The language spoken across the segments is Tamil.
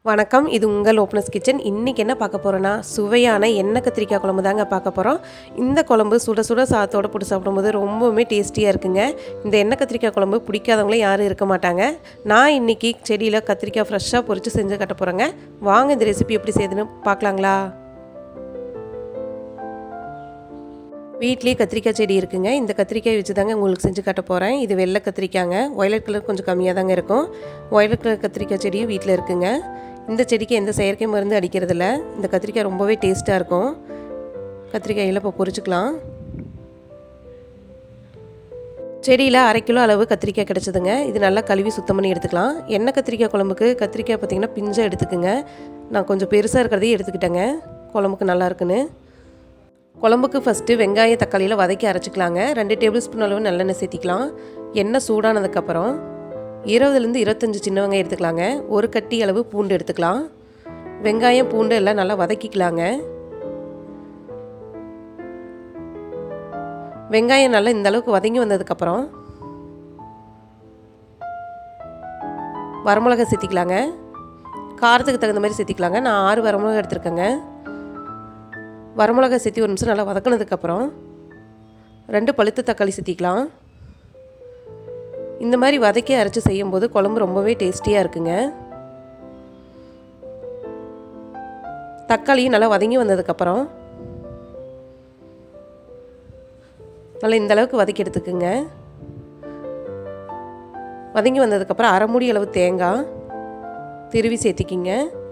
வணக்கம் இது உங்கள் ஓப்பனஸ் கிச்சன் இன்றைக்கி என்ன பார்க்க போகிறோன்னா சுவையான எண்ணெய் கத்திரிக்காய் குழம்பு தாங்க பார்க்க போகிறோம் இந்த குழம்பு சுட சுட சாதத்தோட போட்டு சாப்பிடும்போது ரொம்பவுமே டேஸ்டியாக இருக்குங்க இந்த எண்ணெய் கத்திரிக்காய் குழம்பு பிடிக்காதவங்களே யாரும் இருக்க மாட்டாங்க நான் இன்றைக்கி செடியில் கத்திரிக்காய் ஃப்ரெஷ்ஷாக பொரித்து செஞ்சு கட்ட போகிறேங்க வாங்க இந்த ரெசிபி எப்படி செய்யுதுன்னு பார்க்கலாங்களா வீட்லேயே கத்திரிக்காய் செடி இருக்குங்க இந்த கத்திரிக்காய் வச்சு தாங்க உங்களுக்கு செஞ்சு காட்ட போகிறேன் இது வெள்ளை கத்திரிக்காய்ங்க ஒயலட் கலர் கொஞ்சம் கம்மியாக தாங்க இருக்கும் ஒயலட் கலர் கத்திரிக்காய் செடியும் வீட்டில் இருக்குங்க இந்த செடிக்கு எந்த செயற்கை மருந்து அடிக்கிறதில்ல இந்த கத்திரிக்காய் ரொம்பவே டேஸ்ட்டாக இருக்கும் கத்திரிக்காயில் இப்போ பொரிச்சுக்கலாம் செடியில் அரை கிலோ அளவு கத்திரிக்காய் கிடச்சிதுங்க இது நல்லா கழுவி சுத்தம் பண்ணி எடுத்துக்கலாம் எண்ணெய் கத்திரிக்காய் குழம்புக்கு கத்திரிக்காய் பார்த்திங்கன்னா பிஞ்சாக எடுத்துக்குங்க நான் கொஞ்சம் பெருசாக இருக்கிறதையும் எடுத்துக்கிட்டேங்க குழம்புக்கு நல்லா இருக்குன்னு குழம்புக்கு ஃபஸ்ட்டு வெங்காய தக்காளியில் வதக்கி அரைச்சிக்கலாங்க ரெண்டு டேபிள் ஸ்பூன் அளவு நல்லெண்ணெய் சேர்த்திக்கலாம் எண்ணெய் சூடானதுக்கப்புறம் இருபதுலேருந்து இருபத்தஞ்சி சின்ன வெங்காயம் எடுத்துக்கலாங்க ஒரு கட்டி அளவு பூண்டு எடுத்துக்கலாம் வெங்காயம் பூண்டு எல்லாம் நல்லா வதக்கிக்கலாங்க வெங்காயம் நல்லா இந்த அளவுக்கு வதங்கி வந்ததுக்கப்புறம் வரமிளகா சேர்த்திக்கலாங்க காரத்துக்கு தகுந்த மாதிரி சேர்த்திக்கலாங்க நான் ஆறு வரமிளகா எடுத்திருக்கேங்க வரமிளகா சேர்த்தி ஒரு நிமிஷம் நல்லா வதக்கினதுக்கப்புறம் ரெண்டு பழுத்த தக்காளி சேர்த்திக்கலாம் இந்த மாதிரி வதக்கி அரைச்சி செய்யும்போது குழம்பு ரொம்பவே டேஸ்டியாக இருக்குங்க தக்காளியும் நல்லா வதங்கி வந்ததுக்கப்புறம் நல்லா இந்த அளவுக்கு வதக்கி எடுத்துக்குங்க வதங்கி வந்ததுக்கப்புறம் அரை மூடி அளவு தேங்காய் திருவி சேர்த்திக்கிங்க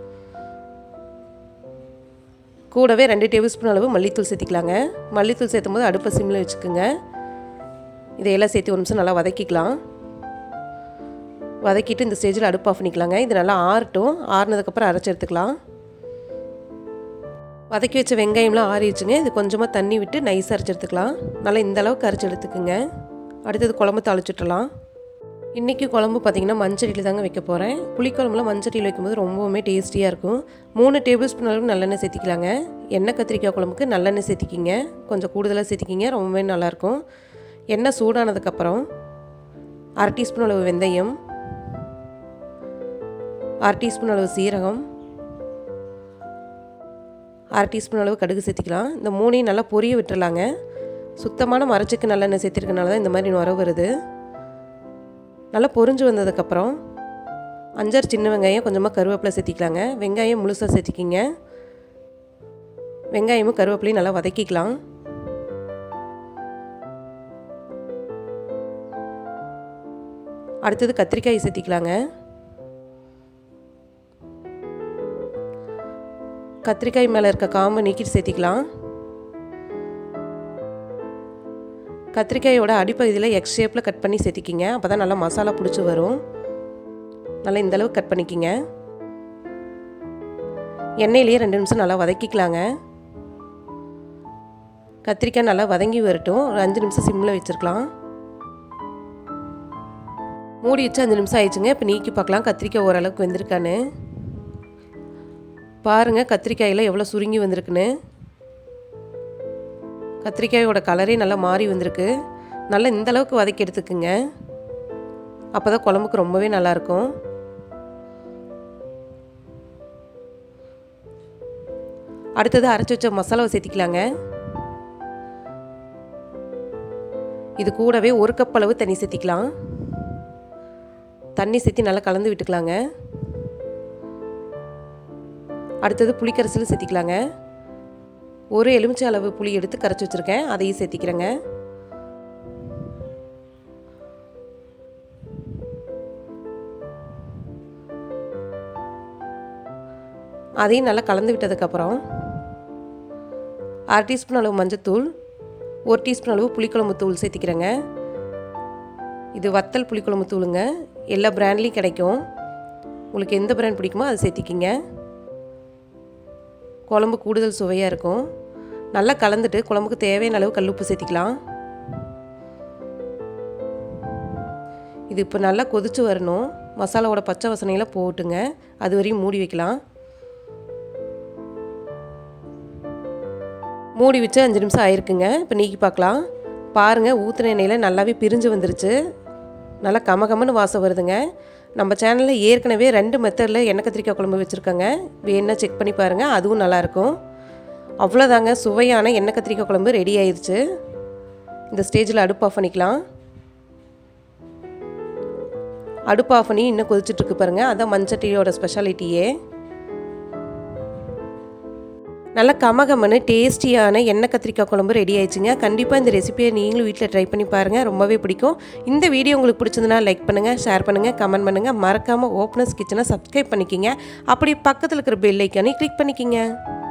கூடவே ரெண்டு டேபிள் ஸ்பூன் அளவு மல்லித்தூள் சேர்த்திக்கலாங்க மல்லித்தூள் சேர்த்தும் போது அடுப்பை சிம்மில் வச்சுக்கோங்க இதையெல்லாம் சேர்த்து ஒரு நிமிஷம் நல்லா வதக்கிக்கலாம் வதக்கிட்டு இந்த ஸ்டேஜில் அடுப்பு ஆஃப் பண்ணிக்கலாங்க இது நல்லா ஆறட்டும் ஆறுனதுக்கப்புறம் அரைச்சி எடுத்துக்கலாம் வதக்கி வச்ச வெங்காயம்லாம் ஆறிடுச்சுங்க இது கொஞ்சமாக தண்ணி விட்டு நைஸ் அரைச்சி எடுத்துக்கலாம் நல்லா இந்த அளவுக்கு அரைச்சி எடுத்துக்குங்க அடுத்தது குழம்பு தாளிச்சுட்டலாம் இன்றைக்கி குழம்பு பார்த்திங்கன்னா மஞ்சடியில் தாங்க வைக்க போகிறேன் புளிக்குழம்புல மஞ்சடியில் வைக்கும்போது ரொம்பவுமே டேஸ்டியாக இருக்கும் மூணு டேபிள் ஸ்பூன் அளவு நல்லெண்ணெய் சேர்த்திக்கலாங்க எண்ணெய் கத்திரிக்காய் குழம்புக்கு நல்லெண்ணெய் சேர்த்திக்கிங்க கொஞ்சம் கூடுதலாக சேர்த்திக்கிங்க ரொம்பவே நல்லாயிருக்கும் எண்ணெய் சூடானதுக்கப்புறம் அரை டீஸ்பூன் அளவு வெந்தயம் அரை டீஸ்பூன் அளவு சீரகம் அரை டீஸ்பூன் அளவு கடுகு சேர்த்திக்கலாம் இந்த மூணையும் நல்லா பொரிய விட்டுறலாங்க சுத்தமான மரச்சுக்கு நல்லெண்ணெய் சேர்த்திருக்கனால தான் இந்த மாதிரி நுர வருது நல்லா பொரிஞ்சு வந்ததுக்கப்புறம் அஞ்சாறு சின்ன வெங்காயம் கொஞ்சமாக கருவேப்பிலை சேர்த்திக்கலாங்க வெங்காயம் முழுசாக சேர்த்திக்கிங்க வெங்காயமும் கருவேப்பிலையும் நல்லா வதக்கிக்கலாம் அடுத்தது கத்திரிக்காய் சேர்த்திக்கலாங்க கத்திரிக்காய் மேலே இருக்க காம்பை நீக்கிட்டு சேர்த்திக்கலாம் கத்திரிக்காயோட அடிப்பகுதியில் எக்ஸ் ஷேப்பில் கட் பண்ணி சேர்த்திக்கிங்க அப்போ தான் நல்லா மசாலா பிடிச்சி வரும் நல்லா இந்தளவுக்கு கட் பண்ணிக்கிங்க எண்ணெயிலேயே ரெண்டு நிமிஷம் நல்லா வதக்கிக்கலாங்க கத்திரிக்காய் நல்லா வதங்கி வரட்டும் ஒரு அஞ்சு நிமிஷம் சிம்மில் வச்சுருக்கலாம் மூடி வச்சு அஞ்சு நிமிஷம் ஆயிடுச்சுங்க இப்போ நீக்கி பார்க்கலாம் கத்திரிக்காய் ஓரளவுக்கு வெந்திருக்கான்னு பாருங்கள் கத்திரிக்காயில் எவ்வளோ சுருங்கி வந்திருக்குன்னு கத்திரிக்காயோட கலரே நல்லா மாறி வந்திருக்கு நல்லா இந்த அளவுக்கு வதக்கி எடுத்துக்குங்க அப்போ தான் குழம்புக்கு ரொம்பவே நல்லாயிருக்கும் அடுத்தது அரைச்சி வச்ச மசாலாவை சேர்த்திக்கலாங்க இது கூடவே ஒரு கப் அளவு தண்ணி சேர்த்திக்கலாம் தண்ணி சேர்த்தி நல்லா கலந்து விட்டுக்கலாங்க அடுத்தது புளிக்கரைசலும் சேர்த்திக்கலாங்க ஒரு எலுமிச்சை அளவு புளி எடுத்து கரைச்சி வச்சுருக்கேன் அதையும் சேர்த்திக்கிறேங்க அதையும் நல்லா கலந்து விட்டதுக்கப்புறம் அரை டீஸ்பூன் அளவு மஞ்சத்தூள் ஒரு டீஸ்பூன் அளவு புளிக்குழம்பு தூள் சேர்த்திக்கிறேங்க இது வத்தல் புளிக்குழம்பு தூளுங்க எல்லா பிராண்ட்லேயும் கிடைக்கும் உங்களுக்கு எந்த பிராண்ட் பிடிக்குமோ அதை சேர்த்திக்கிங்க குழம்பு கூடுதல் சுவையாக இருக்கும் நல்லா கலந்துட்டு குழம்புக்கு தேவையான அளவு கல்லுப்பு சேர்த்திக்கலாம் இது இப்போ நல்லா கொதித்து வரணும் மசாலாவோட பச்சை வசனையில் போட்டுங்க அது வரையும் மூடி வைக்கலாம் மூடி வச்சு அஞ்சு நிமிஷம் ஆயிருக்குங்க இப்போ நீக்கி பார்க்கலாம் பாருங்கள் ஊற்றுன எண்ணெயில் நல்லாவே பிரிஞ்சு வந்துருச்சு நல்லா கமகமன்னு வாசம் வருதுங்க நம்ம சேனலில் ஏற்கனவே ரெண்டு மெத்தடில் எண்ணெய் கத்திரிக்காய் குழம்பு வச்சுருக்கேங்க வேணா செக் பண்ணி பாருங்கள் அதுவும் நல்லாயிருக்கும் அவ்வளோதாங்க சுவையான எண்ணெய் கத்திரிக்காய் குழம்பு ரெடி ஆயிடுச்சு இந்த ஸ்டேஜில் அடுப்பு ஆஃப் பண்ணிக்கலாம் அடுப்பு ஆஃப் பண்ணி இன்னும் கொதிச்சுட்ருக்கு பாருங்கள் அதான் மஞ்சட்டியோட ஸ்பெஷாலிட்டியே நல்ல கமகமனு டேஸ்டியான எண்ணெய் கத்திரிக்காய் குழம்பு ரெடி ஆயிடுச்சுங்க கண்டிப்பாக இந்த ரெசிபியை நீங்களும் வீட்டில் ட்ரை பண்ணி பாருங்கள் ரொம்பவே பிடிக்கும் இந்த வீடியோ உங்களுக்கு பிடிச்சதுன்னா லைக் பண்ணுங்கள் ஷேர் பண்ணுங்கள் கமெண்ட் பண்ணுங்கள் மறக்காமல் ஓப்பனஸ் கிச்சனை சப்ஸ்கிரைப் பண்ணிக்கிங்க அப்படி பக்கத்தில் இருக்கிற பெல் ஐக்கானே கிளிக் பண்ணிக்கிங்க